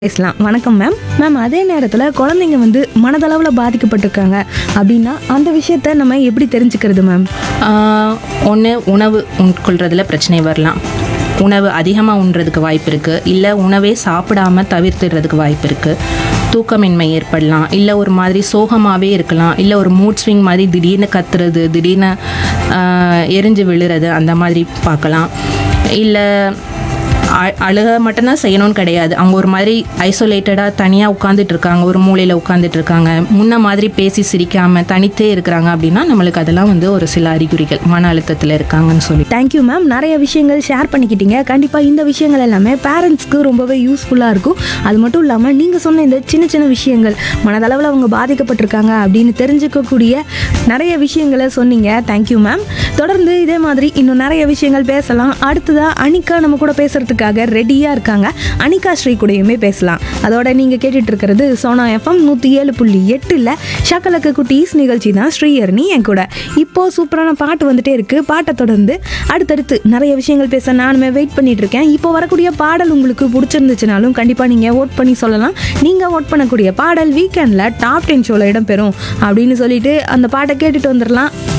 பேசலாம் வணக்கம் ma'am ma'am அதே நேரத்தில் குழந்தைங்க வந்து மனதளவில் பாதிக்கப்பட்டிருக்காங்க அப்படின்னா அந்த விஷயத்த நம்ம எப்படி தெரிஞ்சுக்கிறது மேம் ஒன்று உணவு உட்கொள்றதுல பிரச்சனை வரலாம் உணவு அதிகமாக உண்றதுக்கு வாய்ப்பு இருக்குது இல்லை உணவே சாப்பிடாம தவிர்த்துடுறதுக்கு வாய்ப்பு இருக்குது தூக்கமின்மை ஏற்படலாம் இல்லை ஒரு மாதிரி சோகமாகவே இருக்கலாம் இல்லை ஒரு மூட் ஸ்விங் மாதிரி திடீர்னு கத்துறது திடீர்னு ஆஹ், எரிஞ்சு விழுறது அந்த மாதிரி பார்க்கலாம் இல்லை அ- அழுக மட்டும்தான் செய்யணும்னு கிடையாது அவங்க ஒரு மாதிரி ஐசோலேட்டடாக தனியாக உட்காந்துட்டு இருக்காங்க ஒரு மூலையில் உட்காந்துட்டு இருக்காங்க முன்ன மாதிரி பேசி சிரிக்காம தனித்தே இருக்கிறாங்க அப்படின்னா நம்மளுக்கு அதெல்லாம் வந்து ஒரு சில அறிகுறிகள் மன அழுத்தத்தில் இருக்காங்கன்னு சொல்லி தேங்க்யூ மேம் நிறைய விஷயங்கள் ஷேர் பண்ணிக்கிட்டீங்க கண்டிப்பாக இந்த விஷயங்கள் எல்லாமே பேரண்ட்ஸ்க்கு ரொம்பவே யூஸ்ஃபுல்லாக இருக்கும் அது மட்டும் இல்லாமல் நீங்கள் சொன்ன இந்த சின்ன சின்ன விஷயங்கள் மனதளவில் அவங்க பாதிக்கப்பட்டிருக்காங்க அப்படின்னு தெரிஞ்சுக்கக்கூடிய நிறைய விஷயங்களை சொன்னீங்க தேங்க்யூ மேம் தொடர்ந்து இதே மாதிரி இன்னும் நிறைய விஷயங்கள் பேசலாம் அடுத்ததாக அனிகா நம்ம கூட பேசுறதுக்காக ரெடியாக இருக்காங்க அனிகா ஸ்ரீ கூடயுமே பேசலாம் அதோட நீங்கள் கேட்டுட்டு இருக்கிறது சோனா எஃப்எம் நூற்றி ஏழு புள்ளி எட்டில் ஷக்கலக்கு குட்டீஸ் நிகழ்ச்சி தான் ஸ்ரீயர்னி என் கூட இப்போ சூப்பரான பாட்டு வந்துட்டே இருக்கு பாட்டை தொடர்ந்து அடுத்தடுத்து நிறைய விஷயங்கள் பேச நானுமே வெயிட் பண்ணிட்டு இருக்கேன் இப்போ வரக்கூடிய பாடல் உங்களுக்கு பிடிச்சிருந்துச்சுனாலும் கண்டிப்பாக நீங்கள் ஓட் பண்ணி சொல்லலாம் நீங்கள் ஓட் பண்ணக்கூடிய பாடல் வீக்கெண்டில் டாப் டென் ஷோவில் இடம்பெறும் அப்படின்னு சொல்லிட்டு அந்த பாட்டை கேட்டுட்டு வந்துடலாம்